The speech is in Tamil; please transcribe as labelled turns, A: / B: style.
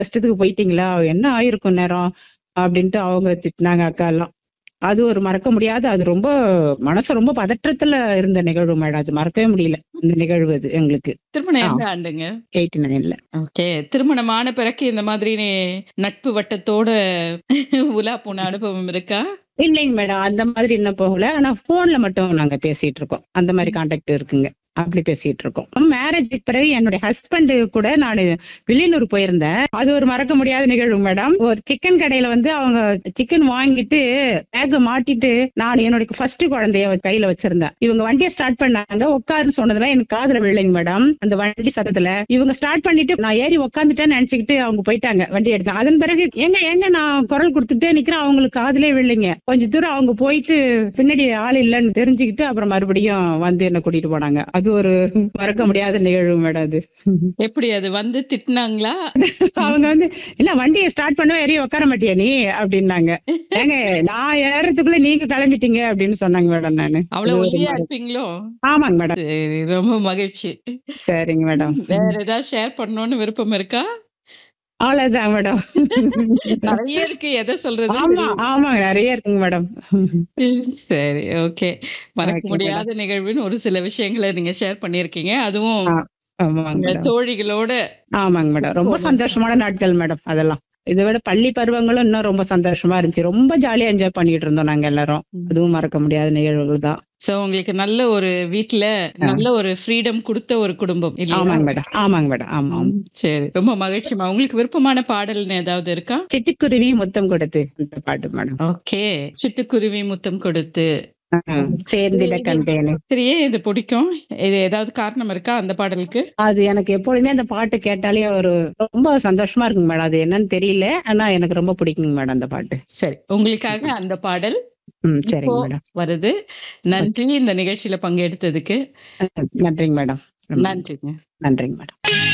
A: கஷ்டத்துக்கு போயிட்டீங்களா என்ன ஆயிருக்கும் நேரம் அப்படின்ட்டு அவங்க திட்டினாங்க அக்கா எல்லாம் அது ஒரு மறக்க முடியாத அது ரொம்ப மனசு ரொம்ப பதற்றத்துல இருந்த நிகழ்வு மேடம் அது மறக்கவே முடியல அந்த நிகழ்வு அது எங்களுக்கு
B: திருமணம்
A: ஆ.
B: எந்த ஆண்டுங்க
A: எயிட்டி நைன்ல
B: ஓகே திருமணமான பிறகு இந்த மாதிரி நட்பு வட்டத்தோட உலா போன அனுபவம் இருக்கா
A: இல்லைங்க மேடம் அந்த மாதிரி என்ன போகல ஆனா போன்ல மட்டும் நாங்க பேசிட்டு இருக்கோம் அந்த மாதிரி கான்டாக்ட் இருக்குங்க அப்படி பேசிட்டு இருக்கோம் மேரேஜுக்கு பிறகு என்னுடைய ஹஸ்பண்ட் கூட நான் வெளியூர் போயிருந்தேன் அது ஒரு மறக்க முடியாத நிகழ்வு மேடம் ஒரு சிக்கன் கடையில வந்து அவங்க சிக்கன் வாங்கிட்டு பேக்க மாட்டிட்டு நான் என்னுடைய ஃபர்ஸ்ட் குழந்தைய கையில வச்சிருந்தேன் இவங்க வண்டியை ஸ்டார்ட் பண்ணாங்க உட்காருன்னு சொன்னதுல எனக்கு காதுல விழுங்க மேடம் அந்த வண்டி சத்தத்துல இவங்க ஸ்டார்ட் பண்ணிட்டு நான் ஏறி உட்காந்துட்டேன்னு நினைச்சுக்கிட்டு அவங்க போயிட்டாங்க வண்டி எடுத்தாங்க அதன் பிறகு எங்க எங்க நான் குரல் கொடுத்துட்டே நிக்கிறேன் அவங்களுக்கு காதுலே விழுங்க கொஞ்ச தூரம் அவங்க போயிட்டு பின்னாடி ஆள் இல்லைன்னு தெரிஞ்சுக்கிட்டு அப்புறம் மறுபடியும் வந்து என்ன கூட்டிட்டு போனாங்க அது ஒரு மறக்க முடியாத நிகழ்வு மேடம் அது
B: எப்படி அது வந்து திட்டினாங்களா
A: அவங்க வந்து இல்ல வண்டியை ஸ்டார்ட் பண்ணவே ஏறி உட்கார மாட்டியா நீ அப்படின்னாங்க ஏங்க நான் ஏறதுக்குள்ள நீங்க கிளம்பிட்டீங்க அப்படின்னு சொன்னாங்க மேடம் நானு
B: அவ்வளவு
A: அது ஒரு
B: ஒல்லியா
A: மாதிரி.
B: இருப்பீங்களோ
A: ஆமாங்க மேடம்
B: சரி ரொம்ப மகிழ்ச்சி
A: சரிங்க மேடம்
B: வேற ஏதாவது ஷேர் பண்ணணும்னு விருப்பம் இருக்கா
A: அவ்வளவுதான் மேடம்
B: நிறைய இருக்கு எதை சொல்றது
A: ஆமா ஆமாங்க நிறைய இருக்குங்க மேடம்
B: சரி ஓகே மறக்க
A: Okay,
B: முடியாத நிகழ்வுன்னு ஒரு சில விஷயங்களை நீங்க ஷேர் பண்ணிருக்கீங்க அதுவும்
A: ஆ, ஆமாங்க
B: உங்க
A: மேடம்
B: தோழிகளோட
A: ஆமாங்க மேடம் ரொம்ப சந்தோஷமான நாட்கள் மேடம் அதெல்லாம் இதை விட பள்ளி பருவங்களும் இன்னும் ரொம்ப சந்தோஷமா இருந்துச்சு ரொம்ப ஜாலியா என்ஜாய் பண்ணிட்டு இருந்தோம் நாங்க எல்லாரும் அதுவும் மறக்க முடியாத நிகழ்வுகள் தான்
B: சோ உங்களுக்கு நல்ல ஒரு வீட்ல நல்ல ஒரு ஃப்ரீடம் கொடுத்த ஒரு குடும்பம் இல்லையா
A: ஆமாங்க மேடம் ஆமாங்க மேடம் ஆமா ஆமா
B: சரி ரொம்ப மகிழ்ச்சிமா உங்களுக்கு விருப்பமான பாடல்னு ஏதாவது இருக்கா
A: சிட்டுக்குருவி முத்தம் கொடுத்து அந்த பாட்டு மேடம்
B: ஓகே சிட்டுக்குருவி முத்தம் கொடுத்து
A: சேர்ந்திட கண்டேனே
B: சரியே இது பிடிக்கும் இது ஏதாவது காரணம் இருக்கா அந்த பாடலுக்கு
A: அது எனக்கு எப்பொழுதுமே அந்த பாட்டு கேட்டாலே ஒரு ரொம்ப சந்தோஷமா இருக்குங்க மேடம் அது என்னன்னு தெரியல ஆனா எனக்கு ரொம்ப பிடிக்குங்க மேடம் அந்த பாட்டு
B: சரி உங்களுக்காக அந்த பாடல்
A: ம்
B: இப்போ
A: சரிங்க மேடம்
B: வருது நன்றி இந்த நிகழ்ச்சியில பங்கெடுத்ததுக்கு
A: நன்றிங்க மேடம்
B: நன்றிங்க
A: நன்றிங்க மேடம்